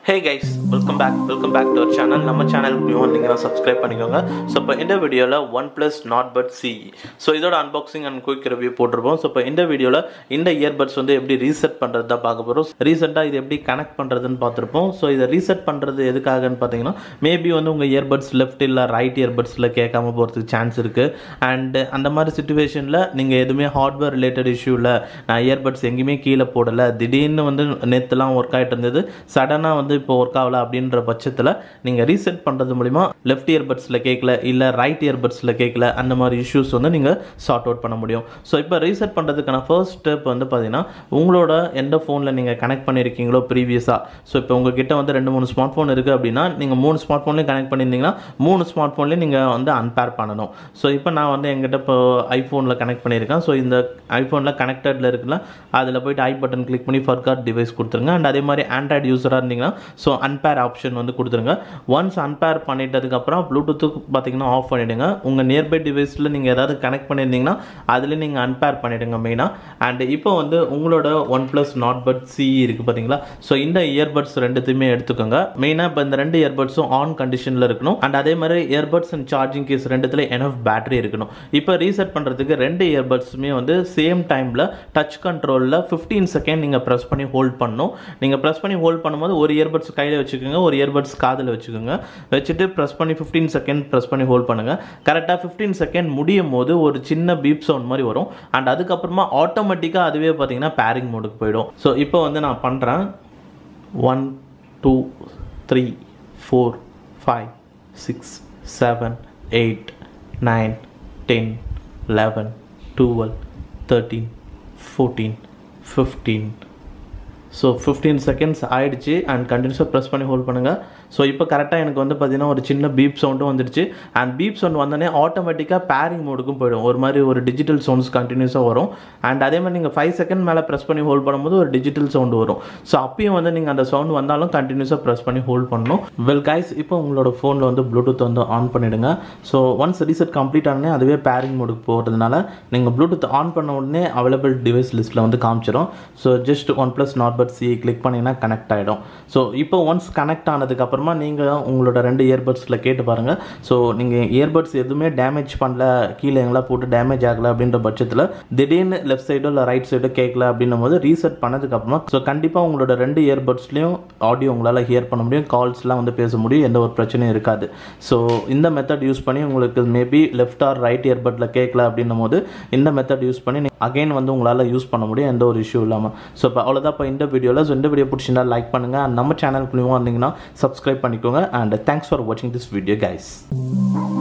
hey guys welcome back welcome back to our channel நம்ம சேனலுக்கு new வந்தீங்கன்னா subscribe பண்ணிக்கோங்க ஸோ இப்போ இந்த வீடியோவில் OnePlus Nord buds CE so இதோட அன்பாக்சிங் அண்ட் குயிக் ரிவ்யூ போட்டிருப்போம் ஸோ இப்போ இந்த வீடியோவில் இந்த இயர்பட்ஸ் வந்து எப்படி ரீசெட் பண்ணுறது தான் பார்க்க போகிறோம் ரீசெண்டாக இது எப்படி கனெக்ட் பண்ணுறதுன்னு பார்த்துருப்போம் ஸோ இதை ரீசெட் பண்ணுறது எதுக்காகன்னு பார்த்தீங்கன்னா மேபி வந்து உங்கள் இயர்பட்ஸ் லெஃப்ட் இல்லை ரைட் இயர்பட்ஸில் கேட்காம போகிறதுக்கு சான்ஸ் இருக்குது அண்ட் அந்த மாதிரி சுச்சுவேஷனில் நீங்கள் எதுவுமே ஹார்ட்வேர் ரிலேட்டட் இஷ்யூவில் நான் இயர்பட்ஸ் எங்கேயுமே கீழே போடலை திடீர்னு வந்து நேற்றுலாம் ஒர்க் ஆகிட்டு இருந்தது சடனாக வந்து இப்போ ஒர்க் ஆகல அப்படின்ற பட்சத்தில் நீங்கள் ரீசெட் பண்ணுறது மூலிமா லெஃப்ட் இயர்பட்ஸில் கேட்கல இல்லை ரைட் இயர்பட்ஸில் கேட்கல அந்த மாதிரி இஷ்யூஸ் வந்து நீங்கள் சார்ட் அவுட் பண்ண முடியும் ஸோ இப்போ ரீசெட் பண்ணுறதுக்கான ஃபர்ஸ்ட் ஸ்டெப் வந்து பார்த்தீங்கன்னா உங்களோட எந்த ஃபோனில் நீங்கள் கனெக்ட் பண்ணியிருக்கீங்களோ ப்ரீவியஸாக ஸோ இப்போ உங்ககிட்ட வந்து ரெண்டு மூணு ஸ்மார்ட் ஃபோன் இருக்குது அப்படின்னா நீங்கள் மூணு ஸ்மார்ட் ஃபோன்லேயும் கனெக்ட் பண்ணியிருந்தீங்கன்னா மூணு ஸ்மார்ட் ஃபோன்லேயும் நீங்கள் வந்து அன்பேர் பண்ணணும் ஸோ இப்போ நான் வந்து எங்கிட்ட இப்போ ஐஃபோனில் கனெக்ட் பண்ணியிருக்கேன் ஸோ இந்த ஐஃபோனில் கனெக்டடில் இருக்குல்ல அதில் போயிட்டு ஐ பட்டன் கிளிக் பண்ணி ஃபர்காட் டிவைஸ் கொடுத்துருங்க அண்ட் அதே மாதிரி ஆண்ட்ராய்டு யூஸராக இருந்தீங்கன்னா ஸோ அன்பேர் ஆப்ஷன் வந்து கொடுத்துருங்க ஒன்ஸ் அன்பேர் பண்ணிட்டதுக்கப்புறம் ப்ளூடூத்துக்கு பார்த்தீங்கன்னா ஆஃப் பண்ணிவிடுங்க உங்கள் நியர்பை டிவைஸில் நீங்கள் ஏதாவது கனெக்ட் பண்ணியிருந்தீங்கன்னா அதில் நீங்கள் அன்பேர் பண்ணிவிடுங்க மெயினாக அண்ட் இப்போ வந்து உங்களோட OnePlus Nord buds CE இருக்குது பார்த்தீங்களா ஸோ இந்த இயர்பட்ஸ் ரெண்டுத்தையுமே எடுத்துக்கோங்க மெயினாக இப்போ இந்த ரெண்டு இயர்பட்ஸும் ஆன் கண்டிஷனில் இருக்கணும் அண்ட் அதே மாதிரி இயர்பட்ஸ் அண்ட் சார்ஜிங் கேஸ் ரெண்டுத்துல எனஃப் பேட்டரி இருக்கணும் இப்போ ரீசெட் பண்ணுறதுக்கு ரெண்டு இயர்பட்ஸுமே வந்து சேம் டைமில் டச் கண்ட்ரோலில் ஃபிஃப்டீன் செகண்ட் நீங்கள் ப்ரெஸ் பண்ணி ஹோல்ட் பண்ணணும் நீங்கள் ப்ரெஸ் பண்ணி ஹோல்ட் பண்ணும்போது ஒரு இயர்பட்ஸ் கையில் வச்சுக்கோங்க ஒரு இயர்பட்ஸ் காதில் வச்சுக்கோங்க வச்சுட்டு ப்ரெஸ் பண்ணி ஃபிஃப்டீன் செகண்ட் ப்ரெஸ் பண்ணி ஹோல்ட் பண்ணுங்கள் கரெக்டாக ஃபிஃப்டீன் செகண்ட் முடியும் போது ஒரு சின்ன பீப் சவுண்ட் மாதிரி வரும் அண்ட் அதுக்கப்புறமா ஆட்டோமேட்டிக்காக அதுவே பார்த்தீங்கன்னா பேரிங் மோடுக்கு போயிடும் ஸோ இப்போ வந்து நான் பண்ணுறேன் one two three four five six seven eight nine ten eleven twelve thirteen fourteen fifteen so fifteen seconds ஆயிடுச்சு அண்ட் கண்டினியூஸாக ப்ரெஸ் பண்ணி ஹோல்ட் பண்ணுங்கள் ஸோ இப்போ கரெக்டாக எனக்கு வந்து பார்த்தீங்கன்னா ஒரு சின்ன பீப் சவுண்டும் வந்துடுச்சு அண்ட் பீப் சவுண்ட் வந்தோடனே ஆட்டோமேட்டிக்காக பேரிங் மோடுக்கும் போயிடும் ஒரு மாதிரி ஒரு டிஜிட்டல் சவுண்ட்ஸ் கண்டினியூஸாக வரும் அண்ட் அதே மாதிரி நீங்கள் ஃபைவ் செகண்ட் மேலே ப்ரெஸ் பண்ணி ஹோல்ட் பண்ணும்போது ஒரு டிஜிட்டல் சவுண்டு வரும் ஸோ அப்பயும் வந்து நீங்கள் அந்த சவுண்ட் வந்தாலும் கண்டினியூஸாக ப்ரெஸ் பண்ணி ஹோல்ட் பண்ணணும் வெல் கைஸ் இப்போ உங்களோட ஃபோனில் வந்து ப்ளூடூத் வந்து ஆன் பண்ணிவிடுங்க ஸோ ஒன்ஸ் ரீசெட் கம்ப்ளீட் ஆனே அதுவே பேரிங் மோடுக்கு போகிறதுனால நீங்கள் ப்ளூடூத் ஆன் பண்ண உடனே அவைலபிள் டிவைஸ் லிஸ்ட்டில் வந்து காமிச்சிடும் so just OnePlus Nord buds CE click பண்ணிங்கன்னா கனெக்ட் ஆகிடும் ஸோ இப்போ ஒன்ஸ் கனெக்ட் ஆனதுக்கப்புறமா நீங்கள் உங்களோட ரெண்டு இயர்பட்ஸில் கேட்டு பாருங்கள் ஸோ நீங்கள் இயர்பட்ஸ் எதுவுமே டேமேஜ் பண்ணல கீழே எங்கெல்லாம் போட்டு டேமேஜ் ஆகலை அப்படின்ற பட்சத்தில் திடீர்னு லெஃப்ட் சைடோ இல்லை ரைட் சைடோ கேட்கல அப்படின்னும் போது ரீசெட் பண்ணதுக்கப்புறமா ஸோ கண்டிப்பாக உங்களோட ரெண்டு இயர்பட்ஸ்லையும் ஆடியோ உங்களால் ஹியர் பண்ண முடியும் கால்ஸ்லாம் வந்து பேச முடியும் எந்த ஒரு பிரச்சனையும் இருக்காது ஸோ இந்த மெத்தட் யூஸ் பண்ணி உங்களுக்கு மேபி லெஃப்ட் ஆர் ரைட் இயர்பட்டில் கேட்கல அப்படின்னும் போது இந்த மெத்தட் யூஸ் பண்ணி அகைன் வந்து உங்களால் யூஸ் பண்ண முடியும் எந்த ஒரு இஷ்யூ இல்லாமல் ஸோ இப்போ அவ்வளோதான் இப்போ இந்த வீடியோவில் ஸோ இந்த வீடியோ பிடிச்சிருந்தா லைக் பண்ணுங்கள் அண்ட் நம்ம சேனலுக்குள்ளேயும் வந்தீங்கன்னா சப்ஸ்கிரைப் பண்ணிக்கோங்க அண்ட் தேங்க்ஸ் ஃபார் வாட்சிங் திஸ் வீடியோ கைஸ்